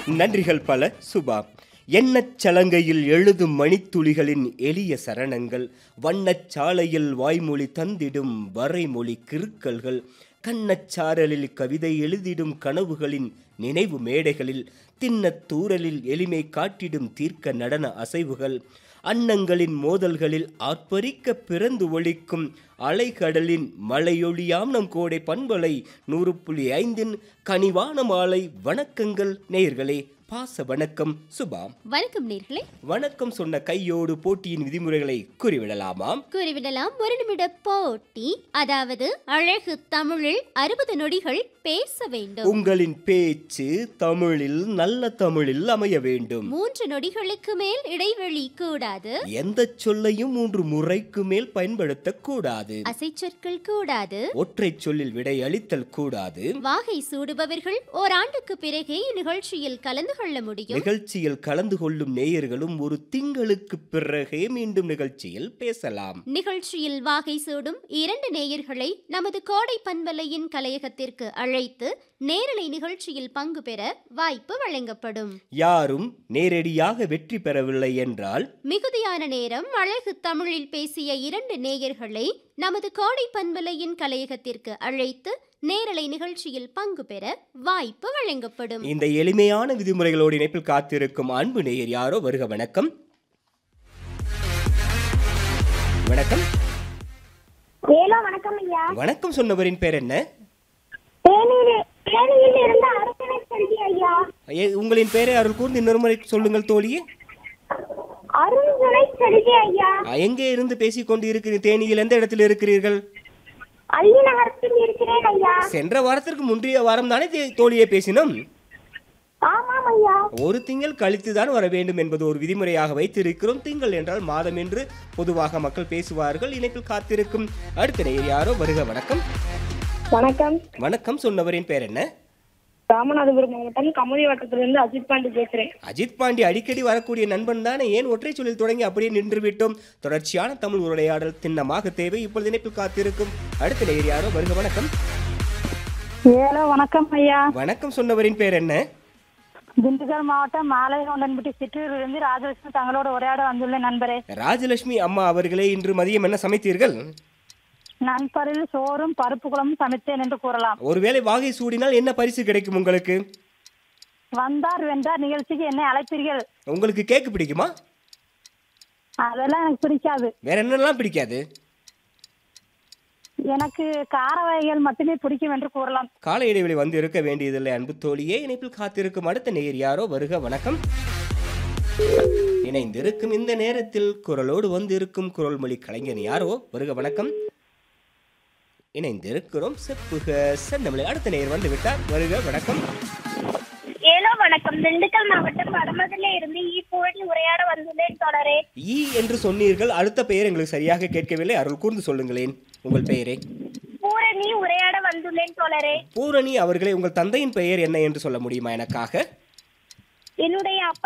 நன்றிகள் பல சுபா எண்ணச் சலங்கையில் எழுதும் மணித்துளிகளின் எளிய சரணங்கள் வண்ணச் சாலையில் வாய்மொழி தந்திடும் வரைமொழி கிறுக்கல்கள் கண்ணச் சாரலில் கவிதை எழுதிடும் கனவுகளின் நினைவு மேடைகளில் திண்ணத் தூறலில் எளிமை காட்டிடும் தீர்க்க நடன அசைவுகள் அன்னங்களின் மோதல்களில் ஆர்ப்பரிக்க பிறந்து ஒழிக்கும் அலைகடலின் மலையொளியாம் நம் கோடை பண்பலை நூறு புள்ளி ஐந்தின் கனிவான மாலை வணக்கங்கள் நேயர்களே பாச வணக்கம் சுபா வணக்கம் நேர்களே வணக்கம் சொன்ன கையோடு போட்டியின் விதிமுறைகளை கூறிவிடலாமாம் கூறிவிடலாம் ஒரு நிமிட போட்டி அதாவது அழகு தமிழில் அறுபது நொடிகள் பேச வேண்டும் உங்களின் பேச்சு தமிழில் நல்ல தமிழில் அமைய வேண்டும் மூன்று நொடிகளுக்கு மேல் இடைவெளி கூடாது எந்த சொல்லையும் மூன்று முறைக்கு மேல் பயன்படுத்தக்கூடாது அசைச்சொற்கள் கூடாது ஒற்றை சொல்லில் விடை அளித்தல் கூடாது வாகை சூடுபவர்கள் ஓராண்டுக்கு பிறகே இந்நிகழ்ச்சியில் கலந்து கொள்ள முடியும் நிகழ்ச்சியில் கலந்து கொள்ளும் நேயர்களும் ஒரு திங்களுக்கு பிறகே மீண்டும் நிகழ்ச்சியில் பேசலாம் நிகழ்ச்சியில் வாகை சூடும் இரண்டு நேயர்களை நமது கோடை பண்பலையின் கலையகத்திற்கு அழைத்து நேரலை நிகழ்ச்சியில் பங்கு பெற வாய்ப்பு வழங்கப்படும் யாரும் நேரடியாக வெற்றி பெறவில்லை என்றால் மிகுதியான நேரம் அழகு தமிழில் பேசிய இரண்டு நேயர்களை நமது கோடை பண்பலையின் கலையகத்திற்கு அழைத்து நேரலை நிகழ்ச்சியில் பங்கு பெற வாய்ப்பு வழங்கப்படும் இந்த எளிமையான விதிமுறைகளோடு இணைப்பில் காத்திருக்கும் அன்பு நேயர் யாரோ வருக வணக்கம் வணக்கம் ஏலோ வணக்கம் ஐயா வணக்கம் சொன்னவரின் பேர் என்ன தேனியில் தேனியில் இருந்து அரசனை செல்வி ஐயா ஏ, உங்களின் பெயரை அருள் கூர்ந்து இன்னொரு முறை சொல்லுங்கள் தோழியே அருள்துணை செல்வி ஐயா அ, எங்கே இருந்து பேசிக் கொண்டு இருக்கிறீர்கள் தேனியில் எந்த இடத்தில் இருக்கிறீர்கள் அள்ளி நகரத்தில் இருக்கிறேன் ஐயா சென்ற வாரத்திற்கு முந்தைய வாரம் தானே தே- தோழியே பேசினோம் ஆமாம் ஐயா ஒரு திங்கள் கழித்து தான் வர வேண்டும் என்பது ஒரு விதிமுறையாக வைத்திருக்கிறோம் திங்கள் என்றால் மாதம் என்று பொதுவாக மக்கள் பேசுவார்கள் இணைப்பில் காத்திருக்கும் அடுத்த நேயர் யாரோ வருக வணக்கம் வணக்கம் வணக்கம் சொன்னவரின் பேர் என்ன ராமநாதபுரம் மாவட்டம் கமுதி வட்டத்திலிருந்து அஜித் பாண்டி பேசுறேன் அஜித் பாண்டி அடிக்கடி வரக்கூடிய நண்பன் தானே ஏன் ஒற்றை சொல்லில் தொடங்கி அப்படியே நின்று விட்டோம் தொடர்ச்சியான தமிழ் உரையாடல் திண்ணமாக தேவை இப்பொழுது இணைப்பில் காத்திருக்கும் அடுத்த நேயர் யாரோ வருக வணக்கம் ஏலோ வணக்கம் ஐயா வணக்கம் சொன்னவரின் பேர் என்ன திண்டுக்கல் மாவட்டம் மாலைகொண்டன்பட்டி சிற்றூரிலிருந்து ராஜலட்சுமி தங்களோட உரையாட வந்துள்ள நண்பரே ராஜலட்சுமி அம்மா அவர்களே இன்று மதியம் என்ன சமைத்தீர்கள் நண்பரில் சோறும் பருப்பு குழம்பும் சமைத்தேன் என்று கூறலாம் ஒருவேளை வாகை சூடினால் என்ன பரிசு கிடைக்கும் உங்களுக்கு வந்தார் வென்றார் நிகழ்ச்சிக்கு என்னை அழைப்பீர்கள் உங்களுக்கு கேக்கு பிடிக்குமா அதெல்லாம் எனக்கு பிடிக்காது வேற என்னெல்லாம் பிடிக்காது எனக்கு கார வகைகள் மட்டுமே பிடிக்கும் என்று கூறலாம் கால இடைவெளி வந்து இருக்க வேண்டியதில்லை அன்பு தோழியே இணைப்பில் காத்திருக்கும் அடுத்த நேயர் யாரோ வருக வணக்கம் இணைந்திருக்கும் இந்த நேரத்தில் குரலோடு வந்து இருக்கும் குரல்மொழி கலைஞன் யாரோ வருக வணக்கம் இணைந்திருக்கிறோம் செப்புக சென்னமலை அடுத்த நேயர் வந்து விட்டார் வருக வணக்கம் ஏலோ வணக்கம் திண்டுக்கல் மாவட்டம் வடமதுல இருந்து ஈ புகழி உரையாட வந்துள்ளேன் தொடரே ஈ என்று சொன்னீர்கள் அடுத்த பெயர் எங்களுக்கு சரியாக கேட்கவில்லை அருள் கூர்ந்து சொல்லுங்களேன் உங்கள் பெயரை பூரணி உரையாட வந்துள்ளேன் தொடரே பூரணி அவர்களே உங்கள் தந்தையின் பெயர் என்ன என்று சொல்ல முடியுமா எனக்காக என்னுடைய அப்பா